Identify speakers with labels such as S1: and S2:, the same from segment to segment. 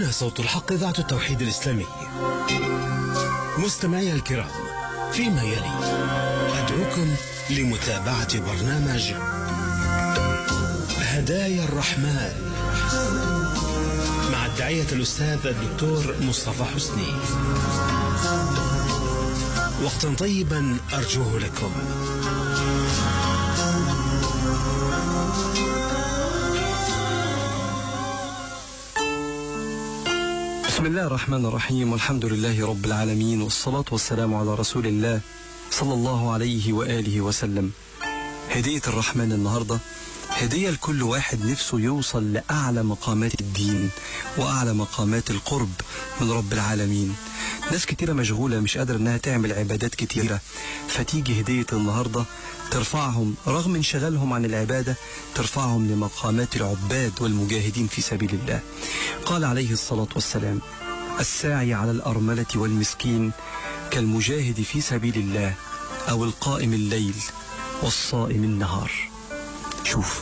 S1: هنا صوت الحق إذاعة التوحيد الإسلامي مستمعي الكرام فيما يلي أدعوكم لمتابعة برنامج هدايا الرحمن مع الداعية الأستاذ الدكتور مصطفى حسني وقتا طيبا أرجوه لكم
S2: بسم الله الرحمن الرحيم والحمد لله رب العالمين والصلاة والسلام على رسول الله صلى الله عليه وآله وسلم هدية الرحمن النهاردة هدية لكل واحد نفسه يوصل لأعلى مقامات الدين وأعلى مقامات القرب من رب العالمين ناس كتيرة مشغولة مش قادرة انها تعمل عبادات كتيرة فتيجي هدية النهاردة ترفعهم رغم انشغالهم عن العبادة ترفعهم لمقامات العباد والمجاهدين في سبيل الله قال عليه الصلاة والسلام الساعي على الأرملة والمسكين كالمجاهد في سبيل الله أو القائم الليل والصائم النهار شوف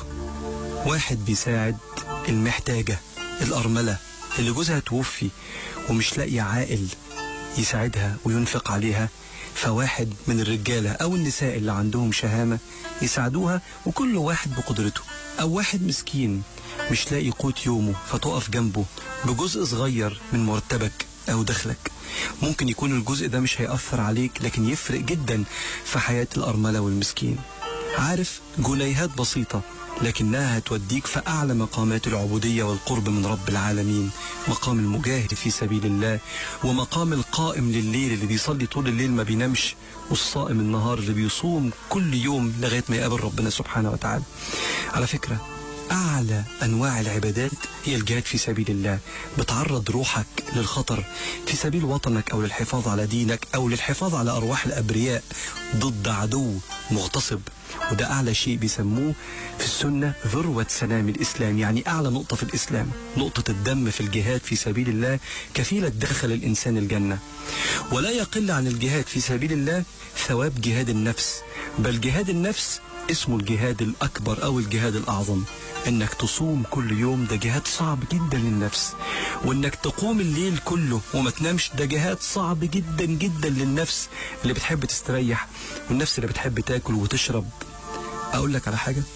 S2: واحد بيساعد المحتاجة الأرملة اللي جوزها توفي ومش لاقي عائل يساعدها وينفق عليها فواحد من الرجالة أو النساء اللي عندهم شهامة يساعدوها وكل واحد بقدرته أو واحد مسكين مش لاقي قوت يومه فتقف جنبه بجزء صغير من مرتبك أو دخلك ممكن يكون الجزء ده مش هيأثر عليك لكن يفرق جدا في حياة الأرملة والمسكين عارف جنيهات بسيطة لكنها هتوديك في أعلى مقامات العبودية والقرب من رب العالمين مقام المجاهد في سبيل الله ومقام القائم لليل اللي بيصلي طول الليل ما بينامش والصائم النهار اللي بيصوم كل يوم لغاية ما يقابل ربنا سبحانه وتعالى على فكرة أعلى أنواع العبادات هي الجهاد في سبيل الله بتعرض روحك للخطر في سبيل وطنك أو للحفاظ على دينك أو للحفاظ على أرواح الأبرياء ضد عدو مغتصب وده أعلى شيء بيسموه في السنة ذروة سلام الإسلام يعني أعلى نقطة في الإسلام نقطة الدم في الجهاد في سبيل الله كفيلة دخل الإنسان الجنة ولا يقل عن الجهاد في سبيل الله ثواب جهاد النفس بل جهاد النفس اسمه الجهاد الأكبر أو الجهاد الأعظم انك تصوم كل يوم ده جهاد صعب جدا للنفس وانك تقوم الليل كله وما تنامش ده جهاد صعب جدا جدا للنفس اللي بتحب تستريح والنفس اللي بتحب تاكل وتشرب اقول لك على حاجة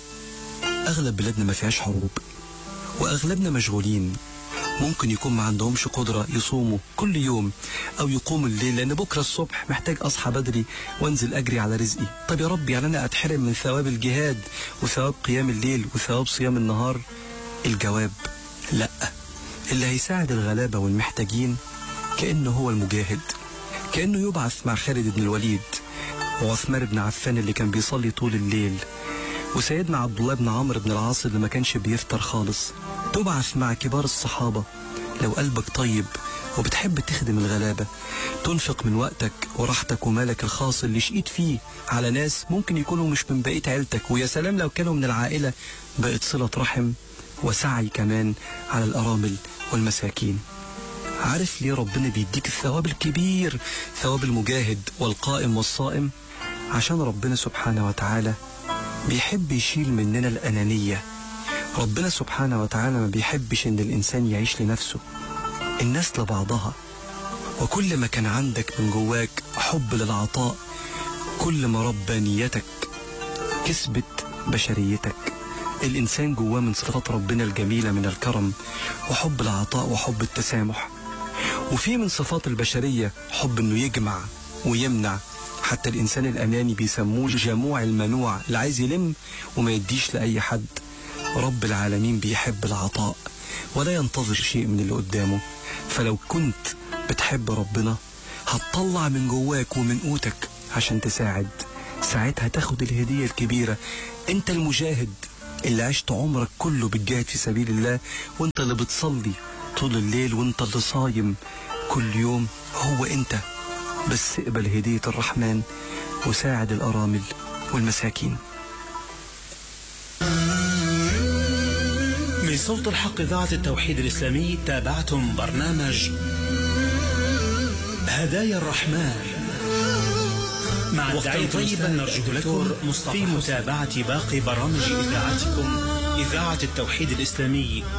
S2: اغلب بلادنا ما فيهاش حروب واغلبنا مشغولين ممكن يكون ما عندهمش قدرة يصوموا كل يوم أو يقوموا الليل لأن بكرة الصبح محتاج أصحى بدري وأنزل أجري على رزقي طب يا رب يعني أنا أتحرم من ثواب الجهاد وثواب قيام الليل وثواب صيام النهار الجواب لا اللي هيساعد الغلابة والمحتاجين كأنه هو المجاهد كأنه يبعث مع خالد بن الوليد وعثمان بن عفان اللي كان بيصلي طول الليل وسيدنا عبد الله بن عمرو بن العاص اللي ما كانش بيفطر خالص تبعث مع كبار الصحابة لو قلبك طيب وبتحب تخدم الغلابة تنفق من وقتك وراحتك ومالك الخاص اللي شقيت فيه على ناس ممكن يكونوا مش من بقية عيلتك ويا سلام لو كانوا من العائلة بقت صلة رحم وسعي كمان على الأرامل والمساكين عارف ليه ربنا بيديك الثواب الكبير ثواب المجاهد والقائم والصائم عشان ربنا سبحانه وتعالى بيحب يشيل مننا الأنانية ربنا سبحانه وتعالى ما بيحبش ان الانسان يعيش لنفسه الناس لبعضها وكل ما كان عندك من جواك حب للعطاء كل ما ربانيتك كسبت بشريتك الانسان جواه من صفات ربنا الجميلة من الكرم وحب العطاء وحب التسامح وفي من صفات البشرية حب انه يجمع ويمنع حتى الانسان الاناني بيسموه الجموع المنوع اللي عايز يلم وما يديش لاي حد رب العالمين بيحب العطاء ولا ينتظر شيء من اللي قدامه فلو كنت بتحب ربنا هتطلع من جواك ومن قوتك عشان تساعد ساعتها تاخد الهدية الكبيرة انت المجاهد اللي عشت عمرك كله بتجاهد في سبيل الله وانت اللي بتصلي طول الليل وانت اللي صايم كل يوم هو انت بس اقبل هدية الرحمن وساعد الأرامل والمساكين
S1: من صوت الحق إذاعة التوحيد الإسلامي تابعتم برنامج هدايا الرحمن مع الداعية طيبا نرجو لكم في متابعة باقي برامج إذاعتكم إذاعة التوحيد الإسلامي